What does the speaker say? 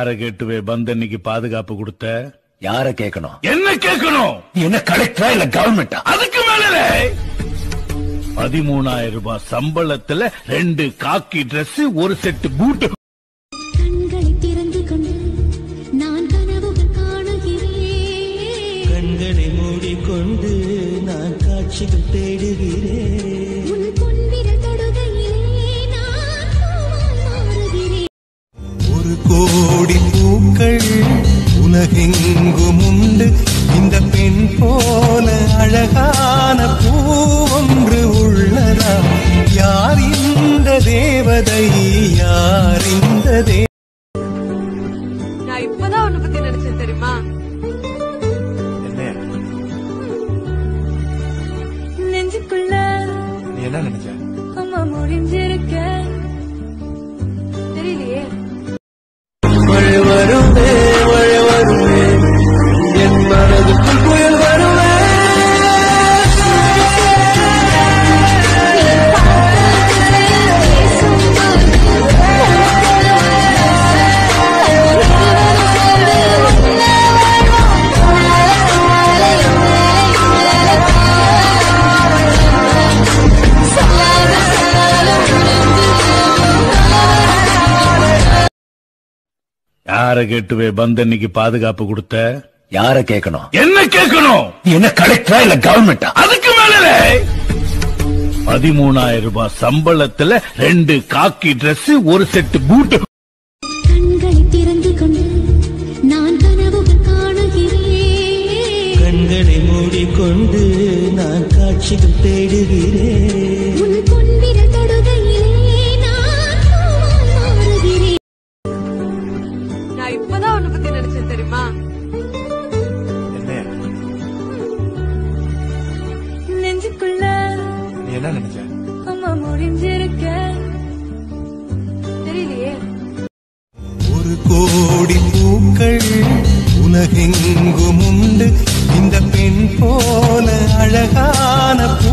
யார கேட்டுவே பந்தன்னைக்கு பாதுகாப்பு கொடுத்த யார கேட்கணும் என்ன கேட்கணும் நீ என்ன கலெக்டரா இல்ல கவர்மெண்டா அதுக்கு மேல பதிமூணாயிரம் ரூபாய் சம்பளத்துல ரெண்டு காக்கி Dress ஒரு செட்டு பூட்டு கண்களை திறந்து கொண்டு நான் கனவுகள் காணுகிறேன் கண்களை மூடிக்கொண்டு நான் காட்சிகள் தேடுகிறேன் உன் பொன்விரல் தொடுகையிலே நான் பூவாய் மாறுகிறேன் ஒரு கோடி பூக்கள் உலகெங்கும் உண்டு இந்த பெண் போல அழகான பூ ஒன்று உள்ளதா யார் இந்த தேவதை யார் இந்த தே நான் இப்பதான் உன்னை பத்தி நினைச்சேன் தெரியுமா நெஞ்சுக்குள்ள நீ என்ன நினைச்ச அம்மா முடிஞ்சிருக்க தெரியலையே மழை வருமே மழை வருமே என் மனதுக்குள் புயல் வருமே யார கேட்டுவே பந்தன்னைக்கு பாதுகாப்பு கொடுத்த யார கேட்கணும் என்ன கேட்கணும் நீ என்ன கலெக்டரா இல்ல கவர்மெண்டா அதுக்கு மேல பதிமூணாயிரம் ரூபாய் சம்பளத்துல ரெண்டு காக்கி Dress ஒரு செட்டு பூட்டு கண்களை திறந்து கொண்டு நான் கனவுகள் காணுகிறேன் கண்களை மூடிக்கொண்டு நான் காட்சிகள் தேடுகிறேன் உன் பொன்விரல் தொடுகையிலே நான் பூவாய் மாறுகிறேன் நான் இப்பதான் உன்னை பத்தி நினைச்சேன் தெரியுமா நெஞ்சுக்குள்ள நீ என்ன நினைச்ச அம்மா முடிஞ்சிருக்க தெரியலையே ஒரு கோடி பூக்கள் உலகெங்கும் உண்டு இந்த பெண் போல அழகான பூ